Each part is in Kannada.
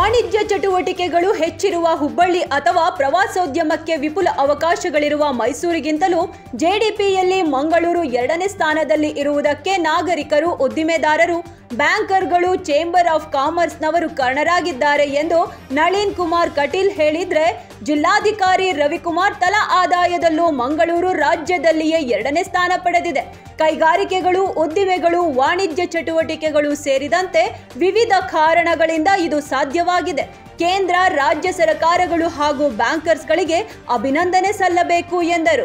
ವಾಣಿಜ್ಯ ಚಟುವಟಿಕೆಗಳು ಹೆಚ್ಚಿರುವ ಹುಬ್ಬಳ್ಳಿ ಅಥವಾ ಪ್ರವಾಸೋದ್ಯಮಕ್ಕೆ ವಿಪುಲ ಅವಕಾಶಗಳಿರುವ ಮೈಸೂರಿಗಿಂತಲೂ ಜೆಡಿಪಿಯಲ್ಲಿ ಮಂಗಳೂರು ಎರಡನೇ ಸ್ಥಾನದಲ್ಲಿ ಇರುವುದಕ್ಕೆ ನಾಗರಿಕರು ಉದ್ದಿಮೆದಾರರು ಬ್ಯಾಂಕರ್ಗಳು ಚೇಂಬರ್ ಆಫ್ ಕಾಮರ್ಸ್ನವರು ಕಾರಣರಾಗಿದ್ದಾರೆ ಎಂದು ನಳಿನ್ ಕುಮಾರ್ ಕಟೀಲ್ ಹೇಳಿದ್ರೆ ಜಿಲ್ಲಾಧಿಕಾರಿ ರವಿಕುಮಾರ್ ತಲಾ ಆದಾಯದಲ್ಲೂ ಮಂಗಳೂರು ರಾಜ್ಯದಲ್ಲಿಯೇ ಎರಡನೇ ಸ್ಥಾನ ಪಡೆದಿದೆ ಕೈಗಾರಿಕೆಗಳು ಉದ್ದಿಮೆಗಳು ವಾಣಿಜ್ಯ ಚಟುವಟಿಕೆಗಳು ಸೇರಿದಂತೆ ವಿವಿಧ ಕಾರಣಗಳಿಂದ ಇದು ಸಾಧ್ಯವಾಗಿದೆ ಕೇಂದ್ರ ರಾಜ್ಯ ಸರ್ಕಾರಗಳು ಹಾಗೂ ಬ್ಯಾಂಕರ್ಸ್ಗಳಿಗೆ ಅಭಿನಂದನೆ ಸಲ್ಲಬೇಕು ಎಂದರು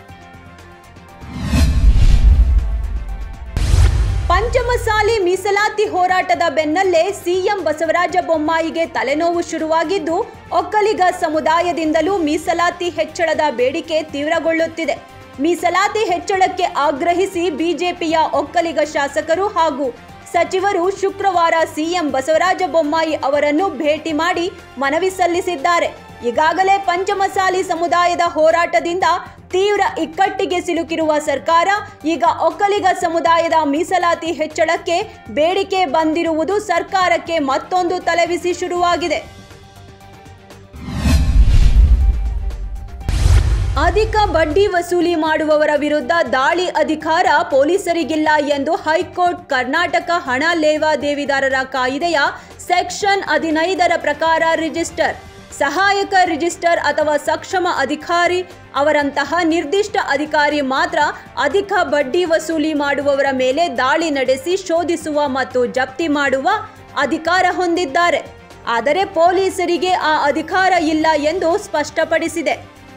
ಪಂಚಮಸಾಲಿ ಮೀಸಲಾತಿ ಹೋರಾಟದ ಬೆನ್ನಲ್ಲೇ ಸಿಎಂ ಬಸವರಾಜ ಬೊಮ್ಮಾಯಿಗೆ ತಲೆನೋವು ಶುರುವಾಗಿದ್ದು ಒಕ್ಕಲಿಗ ಸಮುದಾಯದಿಂದಲೂ ಮೀಸಲಾತಿ ಹೆಚ್ಚಳದ ಬೇಡಿಕೆ ತೀವ್ರಗೊಳ್ಳುತ್ತಿದೆ ಮೀಸಲಾತಿ ಹೆಚ್ಚಳಕ್ಕೆ ಆಗ್ರಹಿಸಿ ಬಿಜೆಪಿಯ ಒಕ್ಕಲಿಗ ಶಾಸಕರು ಹಾಗೂ ಸಚಿವರು ಶುಕ್ರವಾರ ಸಿಎಂ ಬಸವರಾಜ ಬೊಮ್ಮಾಯಿ ಅವರನ್ನು ಭೇಟಿ ಮಾಡಿ ಮನವಿ ಸಲ್ಲಿಸಿದ್ದಾರೆ ಈಗಾಗಲೇ ಪಂಚಮಸಾಲಿ ಸಮುದಾಯದ ಹೋರಾಟದಿಂದ ತೀವ್ರ ಇಕ್ಕಟ್ಟಿಗೆ ಸಿಲುಕಿರುವ ಸರ್ಕಾರ ಈಗ ಒಕ್ಕಲಿಗ ಸಮುದಾಯದ ಮೀಸಲಾತಿ ಹೆಚ್ಚಳಕ್ಕೆ ಬೇಡಿಕೆ ಬಂದಿರುವುದು ಸರ್ಕಾರಕ್ಕೆ ಮತ್ತೊಂದು ತಲೆಬಿಸಿ ಶುರುವಾಗಿದೆ ಅಧಿಕ ಬಡ್ಡಿ ವಸೂಲಿ ಮಾಡುವವರ ವಿರುದ್ಧ ದಾಳಿ ಅಧಿಕಾರ ಪೊಲೀಸರಿಗಿಲ್ಲ ಎಂದು ಹೈಕೋರ್ಟ್ ಕರ್ನಾಟಕ ಹಣ ಲೇವಾದೇವಿದಾರರ ಕಾಯ್ದೆಯ ಸೆಕ್ಷನ್ ಹದಿನೈದರ ಪ್ರಕಾರ ರಿಜಿಸ್ಟರ್ ಸಹಾಯಕ ರಿಜಿಸ್ಟರ್ ಅಥವಾ ಸಕ್ಷಮ ಅಧಿಕಾರಿ ಅವರಂತಹ ನಿರ್ದಿಷ್ಟ ಅಧಿಕಾರಿ ಮಾತ್ರ ಅಧಿಕ ಬಡ್ಡಿ ವಸೂಲಿ ಮಾಡುವವರ ಮೇಲೆ ದಾಳಿ ನಡೆಸಿ ಶೋಧಿಸುವ ಮತ್ತು ಜಪ್ತಿ ಮಾಡುವ ಅಧಿಕಾರ ಹೊಂದಿದ್ದಾರೆ ಆದರೆ ಪೊಲೀಸರಿಗೆ ಆ ಅಧಿಕಾರ ಇಲ್ಲ ಎಂದು ಸ್ಪಷ್ಟಪಡಿಸಿದೆ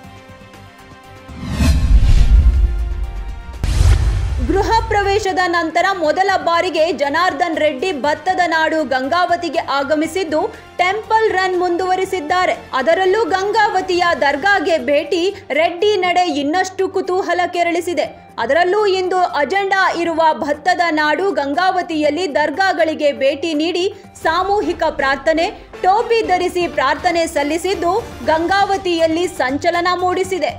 ಗೃಹ ಪ್ರವೇಶದ ನಂತರ ಮೊದಲ ಬಾರಿಗೆ ಜನಾರ್ದನ್ ರೆಡ್ಡಿ ಭತ್ತದ ನಾಡು ಗಂಗಾವತಿಗೆ ಆಗಮಿಸಿದ್ದು ಟೆಂಪಲ್ ರನ್ ಮುಂದುವರಿಸಿದ್ದಾರೆ ಅದರಲ್ಲೂ ಗಂಗಾವತಿಯ ದರ್ಗಾಗೆ ಭೇಟಿ ರೆಡ್ಡಿ ನಡೆ ಇನ್ನಷ್ಟು ಕುತೂಹಲ ಕೆರಳಿಸಿದೆ ಅದರಲ್ಲೂ ಇಂದು ಅಜೆಂಡಾ ಇರುವ ಭತ್ತದ ನಾಡು ಗಂಗಾವತಿಯಲ್ಲಿ ದರ್ಗಾಗಳಿಗೆ ಭೇಟಿ ನೀಡಿ ಸಾಮೂಹಿಕ ಪ್ರಾರ್ಥನೆ ಟೋಪಿ ಧರಿಸಿ ಪ್ರಾರ್ಥನೆ ಸಲ್ಲಿಸಿದ್ದು ಗಂಗಾವತಿಯಲ್ಲಿ ಸಂಚಲನ ಮೂಡಿಸಿದೆ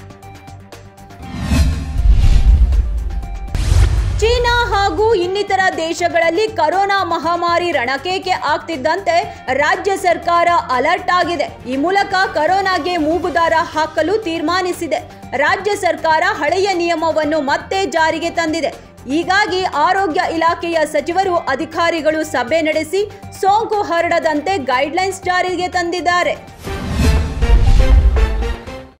ಚೀನಾ ಹಾಗೂ ಇನ್ನಿತರ ದೇಶಗಳಲ್ಲಿ ಕರೋನಾ ಮಹಾಮಾರಿ ರಣಕೇಕೆ ಆಗ್ತಿದ್ದಂತೆ ರಾಜ್ಯ ಸರ್ಕಾರ ಅಲರ್ಟ್ ಆಗಿದೆ ಈ ಮೂಲಕ ಕರೋನಾಗೆ ಮೂಗುದಾರ ಹಾಕಲು ತೀರ್ಮಾನಿಸಿದೆ ರಾಜ್ಯ ಸರ್ಕಾರ ಹಳೆಯ ನಿಯಮವನ್ನು ಮತ್ತೆ ಜಾರಿಗೆ ತಂದಿದೆ ಹೀಗಾಗಿ ಆರೋಗ್ಯ ಇಲಾಖೆಯ ಸಚಿವರು ಅಧಿಕಾರಿಗಳು ಸಭೆ ನಡೆಸಿ ಸೋಂಕು ಹರಡದಂತೆ ಗೈಡ್ಲೈನ್ಸ್ ಜಾರಿಗೆ ತಂದಿದ್ದಾರೆ